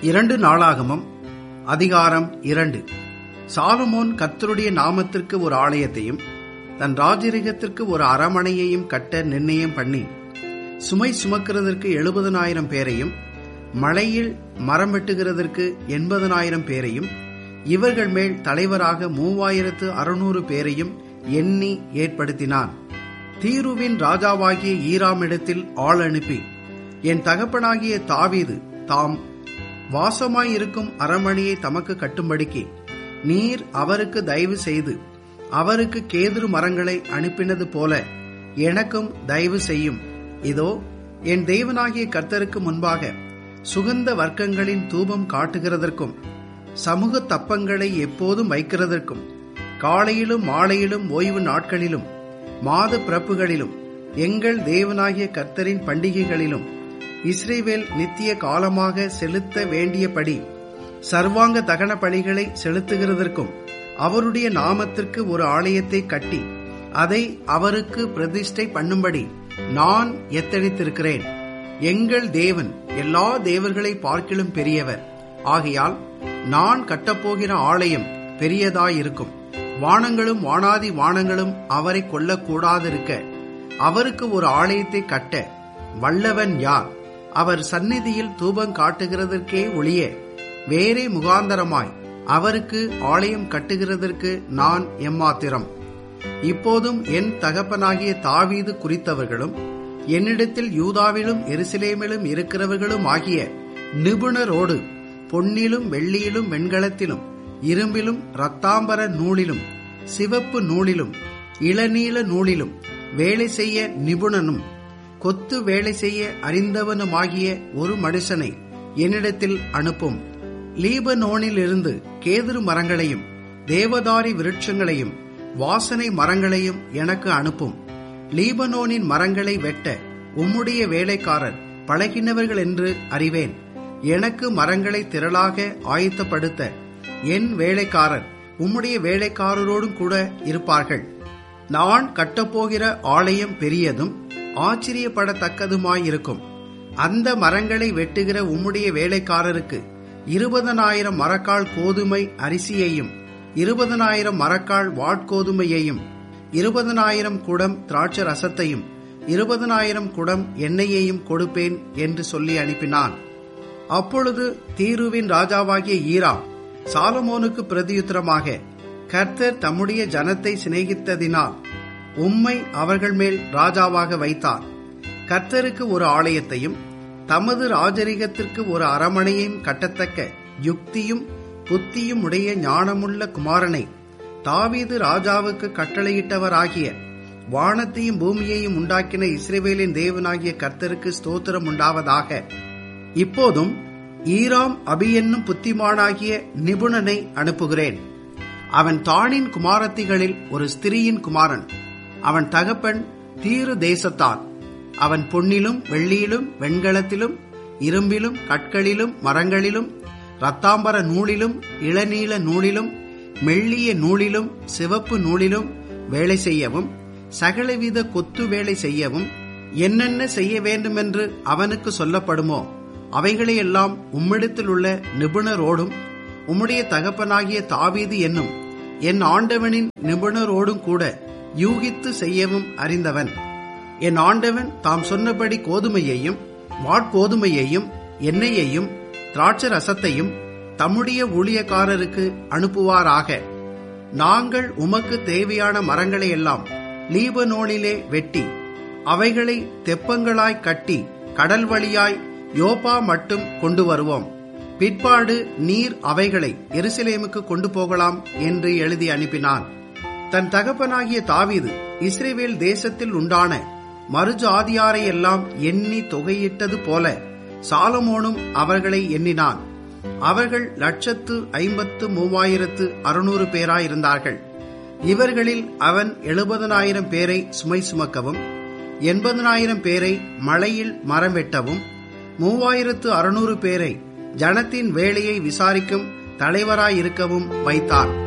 இரண்டு நாளாகமம் அதிகாரம் இரண்டு சாலமோன் கர்த்தருடைய நாமத்திற்கு ஒரு ஆலயத்தையும் தன் ராஜரிகத்திற்கு ஒரு அரமனையையும் கட்ட நிர்ணயம் பண்ணி சுமை சுமக்கிறதற்கு எழுபதனாயிரம் பேரையும் மலையில் மரம் வெட்டுகிறதற்கு எண்பதனாயிரம் பேரையும் இவர்கள் மேல் தலைவராக மூவாயிரத்து அறுநூறு பேரையும் எண்ணி ஏற்படுத்தினான் தீருவின் ராஜாவாகிய ஈராமிடத்தில் ஆள் அனுப்பி என் தகப்பனாகிய தாவீது தாம் வாசமாயிருக்கும் அரமணியை தமக்கு கட்டும்படிக்கு நீர் அவருக்கு தயவு செய்து அவருக்கு கேதுரு மரங்களை அனுப்பினது போல எனக்கும் தயவு செய்யும் இதோ என் தேவனாகிய கர்த்தருக்கு முன்பாக சுகந்த வர்க்கங்களின் தூபம் காட்டுகிறதற்கும் சமூக தப்பங்களை எப்போதும் வைக்கிறதற்கும் காலையிலும் மாலையிலும் ஓய்வு நாட்களிலும் மாத பிறப்புகளிலும் எங்கள் தேவனாகிய கர்த்தரின் பண்டிகைகளிலும் இஸ்ரேவேல் நித்திய காலமாக செலுத்த வேண்டியபடி சர்வாங்க தகன பலிகளை செலுத்துகிறதற்கும் அவருடைய நாமத்திற்கு ஒரு ஆலயத்தை கட்டி அதை அவருக்கு பிரதிஷ்டை பண்ணும்படி நான் எத்தனித்திருக்கிறேன் எங்கள் தேவன் எல்லா தேவர்களை பார்க்கிலும் பெரியவர் ஆகையால் நான் கட்டப்போகிற ஆலயம் பெரியதாயிருக்கும் வானங்களும் வானாதி வானங்களும் அவரை கொல்லக்கூடாதிருக்க அவருக்கு ஒரு ஆலயத்தை கட்ட வல்லவன் யார் அவர் சந்நிதியில் தூபம் காட்டுகிறதற்கே ஒளிய வேறே முகாந்தரமாய் அவருக்கு ஆலயம் கட்டுகிறதற்கு நான் எம்மாத்திரம் இப்போதும் என் தகப்பனாகிய தாவீது குறித்தவர்களும் என்னிடத்தில் யூதாவிலும் எருசலேமிலும் இருக்கிறவர்களும் ஆகிய நிபுணரோடு பொன்னிலும் வெள்ளியிலும் வெண்கலத்திலும் இரும்பிலும் இரத்தாம்பர நூலிலும் சிவப்பு நூலிலும் இளநீல நூலிலும் வேலை செய்ய நிபுணனும் கொத்து வேலை செய்ய அறிந்தவனுமாகிய ஒரு மனுஷனை என்னிடத்தில் அனுப்பும் லீபனோனிலிருந்து கேதுரு மரங்களையும் தேவதாரி விருட்சங்களையும் வாசனை மரங்களையும் எனக்கு அனுப்பும் லீபனோனின் மரங்களை வெட்ட உம்முடைய வேலைக்காரர் பழகினவர்கள் என்று அறிவேன் எனக்கு மரங்களை திரளாக ஆயத்தப்படுத்த என் வேலைக்காரர் உம்முடைய வேலைக்காரரோடும் கூட இருப்பார்கள் நான் கட்டப்போகிற ஆலயம் பெரியதும் ஆச்சரியப்படத்தக்கதுமாயிருக்கும் அந்த மரங்களை வெட்டுகிற உம்முடைய வேலைக்காரருக்கு இருபதனாயிரம் மரக்கால் கோதுமை அரிசியையும் இருபதனாயிரம் மரக்கால் வாட்கோதுமையையும் இருபதனாயிரம் குடம் திராட்சை ரசத்தையும் இருபதனாயிரம் குடம் எண்ணெயையும் கொடுப்பேன் என்று சொல்லி அனுப்பினான் அப்பொழுது தீருவின் ராஜாவாகிய ஈரா சாலமோனுக்கு பிரதியுத்தரமாக கர்த்தர் தம்முடைய ஜனத்தை சிநேகித்ததினால் உம்மை அவர்கள் மேல் ராஜாவாக வைத்தார் கர்த்தருக்கு ஒரு ஆலயத்தையும் தமது ராஜரிகத்திற்கு ஒரு அரமனையையும் கட்டத்தக்க யுக்தியும் புத்தியும் உடைய ஞானமுள்ள குமாரனை தாவீது ராஜாவுக்கு கட்டளையிட்டவராகிய வானத்தையும் பூமியையும் உண்டாக்கின இஸ்ரேவேலின் தேவனாகிய கர்த்தருக்கு ஸ்தோத்திரம் உண்டாவதாக இப்போதும் ஈராம் அபி என்னும் புத்திமானாகிய நிபுணனை அனுப்புகிறேன் அவன் தானின் குமாரத்திகளில் ஒரு ஸ்திரீயின் குமாரன் அவன் தகப்பன் தீரு தேசத்தான் அவன் பொன்னிலும் வெள்ளியிலும் வெண்கலத்திலும் இரும்பிலும் கற்களிலும் மரங்களிலும் ரத்தாம்பர நூலிலும் இளநீல நூலிலும் மெல்லிய நூலிலும் சிவப்பு நூலிலும் வேலை செய்யவும் சகலவித கொத்து வேலை செய்யவும் என்னென்ன செய்ய வேண்டுமென்று அவனுக்கு சொல்லப்படுமோ அவைகளையெல்லாம் உம்மிடத்தில் உள்ள நிபுணரோடும் உம்முடைய தகப்பனாகிய தாவீது என்னும் என் ஆண்டவனின் நிபுணரோடும் கூட யூகித்து செய்யவும் அறிந்தவன் என் ஆண்டவன் தாம் சொன்னபடி கோதுமையையும் வாட்கோதுமையையும் எண்ணெயையும் திராட்சை ரசத்தையும் தம்முடைய ஊழியக்காரருக்கு அனுப்புவாராக நாங்கள் உமக்கு தேவையான மரங்களை எல்லாம் லீபனோனிலே வெட்டி அவைகளை தெப்பங்களாய் கட்டி கடல் வழியாய் யோப்பா மட்டும் கொண்டு வருவோம் பிற்பாடு நீர் அவைகளை எருசலேமுக்கு கொண்டு போகலாம் என்று எழுதி அனுப்பினான் தன் தகப்பனாகிய தாவீது இஸ்ரேவேல் தேசத்தில் உண்டான மறுஜாதியாரை எல்லாம் எண்ணி தொகையிட்டது போல சாலமோனும் அவர்களை எண்ணினான் அவர்கள் லட்சத்து ஐம்பத்து மூவாயிரத்து அறுநூறு பேராயிருந்தார்கள் இவர்களில் அவன் எழுபதனாயிரம் பேரை சுமை சுமக்கவும் எண்பதனாயிரம் பேரை மலையில் மரம் வெட்டவும் மூவாயிரத்து அறுநூறு பேரை ஜனத்தின் வேலையை விசாரிக்கும் தலைவராயிருக்கவும் வைத்தார்